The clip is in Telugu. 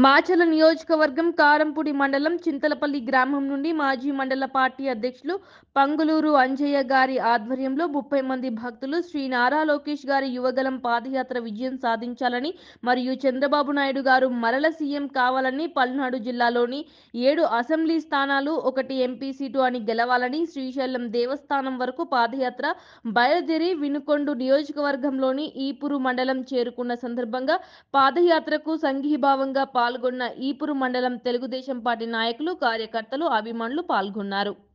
మాచల నియోజకవర్గం కారంపూడి మండలం చింతలపల్లి గ్రామం నుండి మాజీ మండల పార్టీ అధ్యక్షులు పంగులూరు అంజయ్య గారి ఆధ్వర్యంలో ముప్పై మంది భక్తులు శ్రీ నారా లోకేష్ గారి యువగలం పాదయాత్ర విజయం సాధించాలని మరియు చంద్రబాబు నాయుడు గారు మరల సీఎం కావాలని పల్నాడు జిల్లాలోని ఏడు అసెంబ్లీ స్థానాలు ఒకటి ఎంపీ సీటు అని గెలవాలని శ్రీశైలం దేవస్థానం వరకు పాదయాత్ర బయలుదేరి వినుకొండు నియోజకవర్గంలోని ఈపురు మండలం చేరుకున్న సందర్భంగా పాదయాత్రకు సంఘీభావంగా పాల్గొన్న ఈపురు మండలం తెలుగుదేశం పార్టీ నాయకులు కార్యకర్తలు అభిమానులు పాల్గొన్నారు